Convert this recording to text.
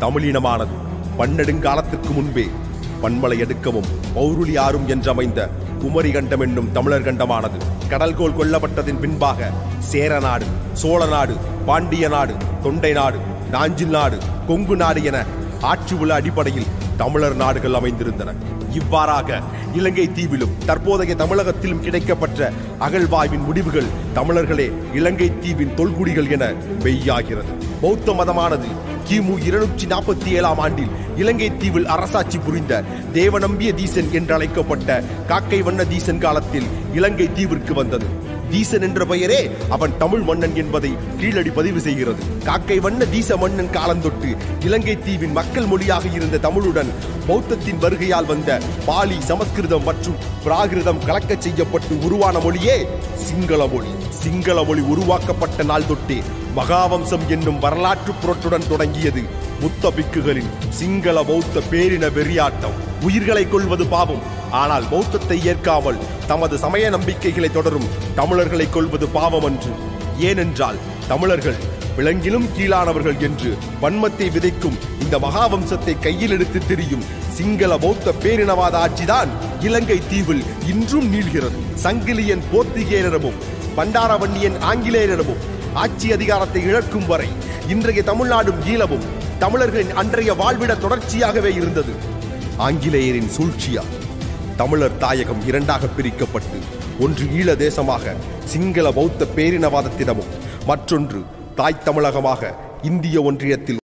தமிழினமானது பன்னெடுங்காலத்திற்கு முன்பே பன்மலை எடுக்கவும் பௌருளி ஆறும் என்றமைந்த குமரி கண்டம் என்னும் தமிழர் கண்டமானது கடல்கோள் கொல்லப்பட்டதின் பின்பாக சேர நாடு சோழ நாடு பாண்டிய நாடு தொண்டை நாடு நாஞ்சில் நாடு கொங்கு நாடு என ஆட்சி உள்ள அடிப்படையில் தமிழர் நாடுகள் அமைந்திருந்தன இவ்வாறாக இலங்கை தீவிலும் தற்போதைய தமிழகத்திலும் கிடைக்கப்பட்ட அகழ்வாய்வின் முடிவுகள் தமிழர்களே இலங்கை தீவின் தொல்குடிகள் என மெய்யாகிறது பௌத்த மதமானது கிமு இருநூற்றி நாற்பத்தி ஏழாம் ஆண்டில் இலங்கை தீவில் அரசாட்சி புரிந்த தேவநம்பிய தீசன் என்றழைக்கப்பட்ட காக்கை வண்ண தீசன் காலத்தில் இலங்கை தீவிற்கு வந்தது தீசன் என்ற பெயரே அவன் தமிழ் மன்னன் என்பதை கீழடி பதிவு செய்கிறது காக்கை வண்ண தீச மன்னன் காலந்தொட்டு இலங்கை தீவின் மக்கள் மொழியாக இருந்த தமிழுடன் பௌத்தத்தின் வருகையால் வந்த பாலி சமஸ்கிருதம் மற்றும் பிராகிருதம் கலக்கச் செய்யப்பட்டு உருவான மொழியே சிங்கள மொழி சிங்கள மொழி உருவாக்கப்பட்ட நாள் தொட்டே மகாவம்சம் என்னும் வரலாற்று புரட்டுடன் தொடங்கியது புத்த பிக்குகளின் சிங்கள பௌத்த பேரின வெறியாட்டம் உயிர்களை கொள்வது பாவம் ஆனால் பௌத்தத்தை ஏற்காமல் தமது சமய நம்பிக்கைகளை தொடரும் தமிழர்களை கொள்வது பாவம் அன்று ஏனென்றால் தமிழர்கள் விலங்கிலும் கீழானவர்கள் என்று வன்மத்தை விதைக்கும் இந்த மகாவம்சத்தை கையில் எடுத்து திரியும் சிங்கள பௌத்த பேரினவாத ஆட்சிதான் இலங்கை தீவில் இன்றும் நீள்கிறது சங்கிலியன் போர்த்துகேயரிடமும் பண்டாரவன்னியன் ஆங்கிலேயரிடமும் ஆட்சி அதிகாரத்தை இழக்கும் வரை இன்றைய தமிழ்நாடும் ஈழமும் தமிழர்களின் அன்றைய வாழ்விட தொடர்ச்சியாகவே இருந்தது ஆங்கிலேயரின் சூழ்ச்சியா தமிழர் தாயகம் இரண்டாக பிரிக்கப்பட்டு ஒன்று ஈழ தேசமாக சிங்கள பௌத்த பேரினவாதத்திடமும் மற்றொன்று தாய் தமிழகமாக இந்திய ஒன்றியத்தில்